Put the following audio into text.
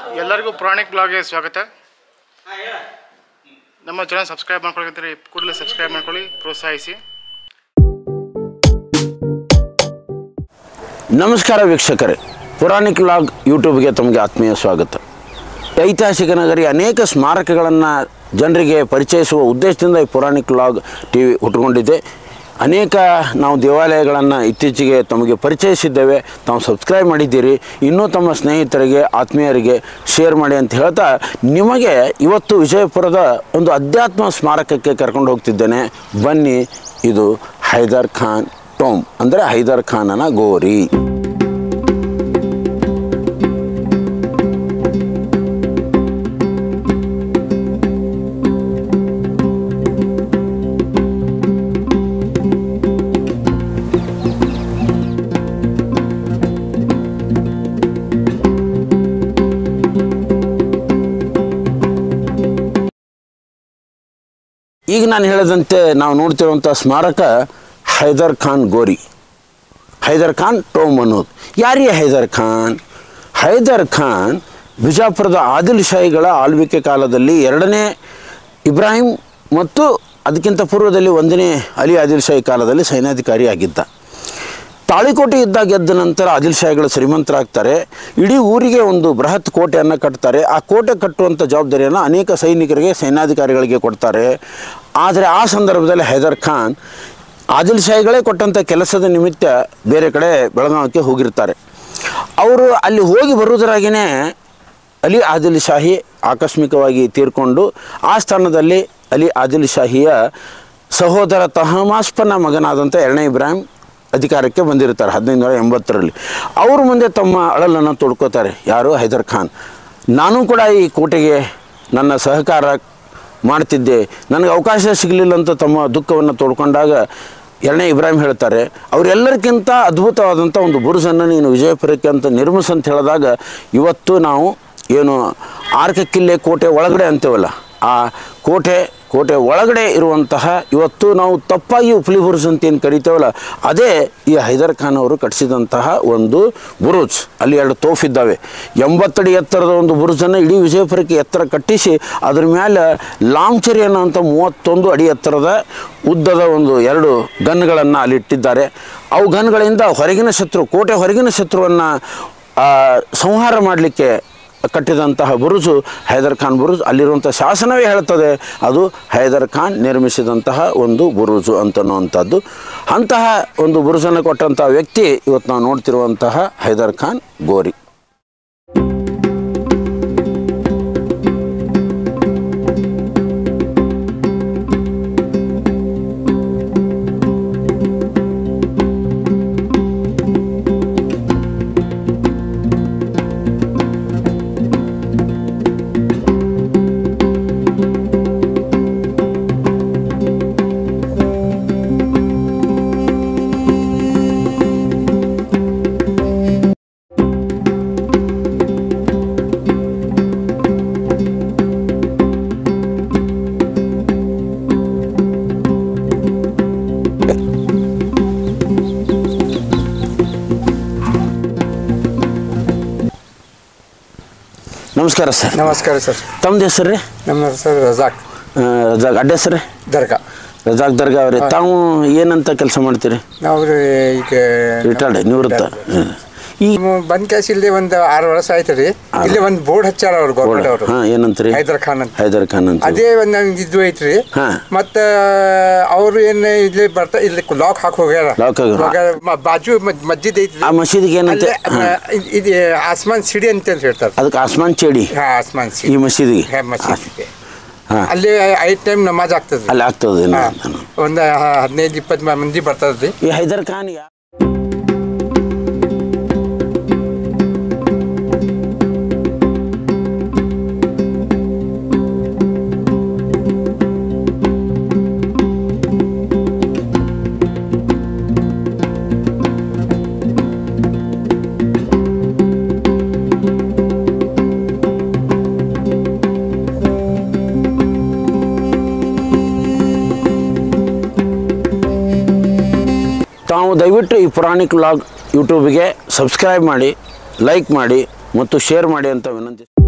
ಎಲ್ಲರಿಗೂ ಪುರಾಣಿಕ್ ಬ್ಲಾಗ್ಗೆ ಸ್ವಾಗತ ನಮ್ಮ ಚಾನಲ್ ಸಬ್ಸ್ಕ್ರೈಬ್ ಮಾಡ್ಕೊಳ್ತಿದ್ರೆ ಕೂಡಲೇ ಸಬ್ಸ್ಕ್ರೈಬ್ ಮಾಡ್ಕೊಳ್ಳಿ ಪ್ರೋತ್ಸಾಹಿಸಿ ನಮಸ್ಕಾರ ವೀಕ್ಷಕರೇ ಪುರಾಣಿಕ್ ಲಾಗ್ ಯೂಟ್ಯೂಬ್ಗೆ ತಮಗೆ ಆತ್ಮೀಯ ಸ್ವಾಗತ ಐತಿಹಾಸಿಕ ನಗರಿ ಅನೇಕ ಸ್ಮಾರಕಗಳನ್ನು ಜನರಿಗೆ ಪರಿಚಯಿಸುವ ಉದ್ದೇಶದಿಂದ ಈ ಪುರಾಣಿಕ್ ಲಾಗ್ ಟಿ ವಿ ಹುಟ್ಟುಕೊಂಡಿದೆ ಅನೇಕ ನಾವು ದೇವಾಲಯಗಳನ್ನು ಇತ್ತೀಚೆಗೆ ತಮಗೆ ಪರಿಚಯಿಸಿದ್ದೇವೆ ತಾವು ಸಬ್ಸ್ಕ್ರೈಬ್ ಮಾಡಿದ್ದೀರಿ ಇನ್ನೂ ತಮ್ಮ ಸ್ನೇಹಿತರಿಗೆ ಆತ್ಮೀಯರಿಗೆ ಶೇರ್ ಮಾಡಿ ಅಂತ ಹೇಳ್ತಾ ನಿಮಗೆ ಇವತ್ತು ವಿಜಯಪುರದ ಒಂದು ಅಧ್ಯಾತ್ಮ ಸ್ಮಾರಕಕ್ಕೆ ಕರ್ಕೊಂಡು ಹೋಗ್ತಿದ್ದೇನೆ ಬನ್ನಿ ಇದು ಹೈದರ್ ಖಾನ್ ಟೋಮ್ ಅಂದರೆ ಹೈದರ್ ಖಾನನ ಗೋರಿ ಈಗ ನಾನು ಹೇಳಿದಂತೆ ನಾವು ನೋಡ್ತಿರುವಂಥ ಸ್ಮಾರಕ ಹೈದರ್ ಖಾನ್ ಗೋರಿ ಹೈದರ್ ಖಾನ್ ಟೋಮ್ ಅನ್ನೋದು ಯಾರೇ ಹೈದರ್ ಖಾನ್ ಹೈದರ್ ಖಾನ್ ಬಿಜಾಪುರದ ಆದಿಲ್ ಶಾಹಿಗಳ ಆಳ್ವಿಕೆ ಕಾಲದಲ್ಲಿ ಎರಡನೇ ಇಬ್ರಾಹಿಂ ಮತ್ತು ಅದಕ್ಕಿಂತ ಪೂರ್ವದಲ್ಲಿ ಒಂದನೇ ಅಲಿ ಆದಿಲ್ ಶಾಹಿ ಕಾಲದಲ್ಲಿ ಸೈನ್ಯಾಧಿಕಾರಿ ಆಗಿದ್ದ ತಾಳಿಕೋಟೆ ಯುದ್ಧ ಗೆದ್ದ ನಂತರ ಆದಿಲ್ ಶಾಹಿಗಳು ಶ್ರೀಮಂತರಾಗ್ತಾರೆ ಇಡೀ ಊರಿಗೆ ಒಂದು ಬೃಹತ್ ಕೋಟೆಯನ್ನು ಕಟ್ತಾರೆ ಆ ಕೋಟೆ ಕಟ್ಟುವಂಥ ಜವಾಬ್ದಾರಿಯನ್ನು ಅನೇಕ ಸೈನಿಕರಿಗೆ ಸೈನ್ಯಾಧಿಕಾರಿಗಳಿಗೆ ಕೊಡ್ತಾರೆ ಆದರೆ ಆ ಸಂದರ್ಭದಲ್ಲಿ ಹೈದರ್ ಖಾನ್ ಆದಿಲ್ ಶಾಹಿಗಳೇ ಕೊಟ್ಟಂಥ ಕೆಲಸದ ನಿಮಿತ್ತ ಬೇರೆ ಕಡೆ ಬೆಳಗಾವಕ್ಕೆ ಹೋಗಿರ್ತಾರೆ ಅವರು ಅಲ್ಲಿ ಹೋಗಿ ಬರುವುದರಾಗಿಯೇ ಅಲಿ ಆದಿಲ್ ಶಾಹಿ ಆಕಸ್ಮಿಕವಾಗಿ ತೀರ್ಕೊಂಡು ಆ ಸ್ಥಾನದಲ್ಲಿ ಅಲಿ ಆದಿಲ್ ಶಾಹಿಯ ಸಹೋದರ ತಹಮಾಸ್ಪನ ಮಗನಾದಂಥ ಎರಡನೇ ಇಬ್ರಾಹಿಂ ಅಧಿಕಾರಕ್ಕೆ ಬಂದಿರ್ತಾರೆ ಹದಿನೈದು ನೂರ ಎಂಬತ್ತರಲ್ಲಿ ಅವ್ರ ಮುಂದೆ ತಮ್ಮ ಅಳಲನ್ನು ತೊಡ್ಕೋತಾರೆ ಯಾರು ಹೈದರ್ ಖಾನ್ ನಾನು ಕೂಡ ಈ ಕೋಟೆಗೆ ನನ್ನ ಸಹಕಾರ ಮಾಡ್ತಿದ್ದೆ ನನಗೆ ಅವಕಾಶ ಸಿಗಲಿಲ್ಲ ಅಂತ ತಮ್ಮ ದುಃಖವನ್ನು ತೋಡ್ಕೊಂಡಾಗ ಎರಡನೇ ಇಬ್ರಾಹಿಂ ಹೇಳ್ತಾರೆ ಅವರೆಲ್ಲರಿಗಿಂತ ಅದ್ಭುತವಾದಂಥ ಒಂದು ಬುರುಜನ್ನು ನೀನು ವಿಜಯಪುರಕ್ಕೆ ಅಂತ ನಿರ್ಮಿಸು ಅಂತ ಹೇಳಿದಾಗ ಇವತ್ತು ನಾವು ಏನು ಆರ್ಕ ಕಿಲ್ಲೆ ಕೋಟೆ ಒಳಗಡೆ ಅಂತೇವಲ್ಲ ಆ ಕೋಟೆ ಕೋಟೆ ಒಳಗಡೆ ಇರುವಂತಹ ಇವತ್ತು ನಾವು ತಪ್ಪಾಗಿ ಉಪ್ಲಿ ಬುರುಜ್ ಅಂತ ಏನು ಕರಿತೇವಲ್ಲ ಅದೇ ಈ ಹೈದರ್ ಖಾನ್ ಅವರು ಕಟ್ಟಿಸಿದಂತಹ ಒಂದು ಬುರುಜ್ ಅಲ್ಲಿ ಎರಡು ತೋಫಿದ್ದಾವೆ ಎಂಬತ್ತಡಿ ಎತ್ತರದ ಒಂದು ಬುರುಜನ್ನು ಇಡೀ ವಿಜಯಪುರಕ್ಕೆ ಎತ್ತರ ಕಟ್ಟಿಸಿ ಅದ್ರ ಮೇಲೆ ಲಾಂಚರಿ ಅನ್ನೋಂಥ ಮೂವತ್ತೊಂದು ಅಡಿ ಎತ್ತರದ ಉದ್ದದ ಒಂದು ಎರಡು ಗನ್ಗಳನ್ನು ಅಲ್ಲಿ ಇಟ್ಟಿದ್ದಾರೆ ಅವು ಗನ್ಗಳಿಂದ ಹೊರಗಿನ ಶತ್ರು ಕೋಟೆ ಹೊರಗಿನ ಶತ್ರುವನ್ನು ಸಂಹಾರ ಮಾಡಲಿಕ್ಕೆ ಕಟ್ಟಿದಂತಹ ಬುರುಜು ಹೈದರ್ ಖಾನ್ ಬುರುಜ್ ಅಲ್ಲಿರುವಂಥ ಶಾಸನವೇ ಹೇಳ್ತದೆ ಅದು ಹೈದರ್ ಖಾನ್ ನಿರ್ಮಿಸಿದಂತಹ ಒಂದು ಬುರುಜು ಅಂತನ್ನುವಂಥದ್ದು ಅಂತಹ ಒಂದು ಬುರುಜನ್ನು ಕೊಟ್ಟಂಥ ವ್ಯಕ್ತಿ ಇವತ್ತು ನಾವು ನೋಡ್ತಿರುವಂತಹ ಹೈದರ್ ಖಾನ್ ಗೋರಿ ನಮಸ್ಕಾರ ಸರ್ ನಮಸ್ಕಾರ ಸರ್ ತಮ್ಮದು ಹೆಸರು ರೀ ನಮ್ಮ ಹೆಸರು ರಜಾಕ್ ರಜಾಕ್ ಅಡ್ಡ ಹೆಸರು ದರ್ಗಾ ರಜಾಕ್ ದರ್ಗಾ ಅವ್ರಿ ತಾವು ಏನಂತ ಕೆಲಸ ಮಾಡ್ತೀರಿ ನಾವು ಈಗ ರಿಟೈರ್ಡ್ ನಿವೃತ್ತ ಹ್ಮ್. ಈ ಬಂದ್ ಕ್ಯಾಸ್ ಇಲ್ಲಿ ಒಂದು ಆರು ವರ್ಷ ಆಯ್ತು ರೀ ಇಲ್ಲಿ ಒಂದು ಬೋರ್ಡ್ ಹಚ್ಚಾರ ಅವ್ರು ಗೌರ್ಮೆಂಟ್ ಅವರು ಹಾಂ ಏನಂತೀರಿ ಹೈದರ್ ಖಾನ್ ಅಂತ ಹೈದರ್ ಖಾನ್ ಅಂತ ಅದೇ ಒಂದು ನಮ್ಗೆ ಇದು ಐತ್ರಿ ಹಾ. ಮತ್ತ ಅವ್ರು ಏನು ಇಲ್ಲಿ ಬರ್ತಾ ಇಲ್ಲಿ ಲಾಕ್ ಹಾಕಿ ಹೋಗ್ಯಾರ Lock ಹಾಕ್ಯಾರ. ಹೋಗ್ಯಾರ. ಮ- ಬಾಜು ಮದ್- ಮಸ್ಜಿದ್ ಐತ್ರಿ ಆ ಮಸೀದಿಗೆ ಏನಂತ ಅಲ್ಲೇ, ಹಾಂ. ಅಹ್, ಇದ್- ಇದು ಆಸ್ಮಾನ್ ಸಿಡಿ ಅಂತ ಹೇಳ್ತಾರೆ ಅದಕ್ಕೆ ಆಸ್ಮಾನ್ ಚೇಡಿ ಹಾ ಆಸ್ಮಾನ್ ಈ ಸಿಡಿ ಮಸೀದಿಗೆ ಹಾ, ಮಸೀದಿಗೆ ಹಾಂ ಅಲ್ಲಿ ಐದು ಟೈಮ್ ನಮಾಜ್ ಆಗ್ತದೆ ಅಲ್ಲಿ ಆಗ್ತದೆ ಹಾ. ಒಂದು ಹದಿನೈದು ಇಪ್ಪತ್ತು ಮಂದಿ ಬರ್ತದ್ರಿ ಈ ಹೈದರ್ ಖಾನ್ ಯಾ- ತಾವು ದಯವಿಟ್ಟು ಈ ಪುರಾಣಿಕ್ ವ್ಲಾಗ್ ಯೂಟ್ಯೂಬ್ಗೆ ಸಬ್ಸ್ಕ್ರೈಬ್ ಮಾಡಿ ಲೈಕ್ ಮಾಡಿ ಮತ್ತು ಶೇರ್ ಮಾಡಿ ಅಂತ ವಿನಂತಿ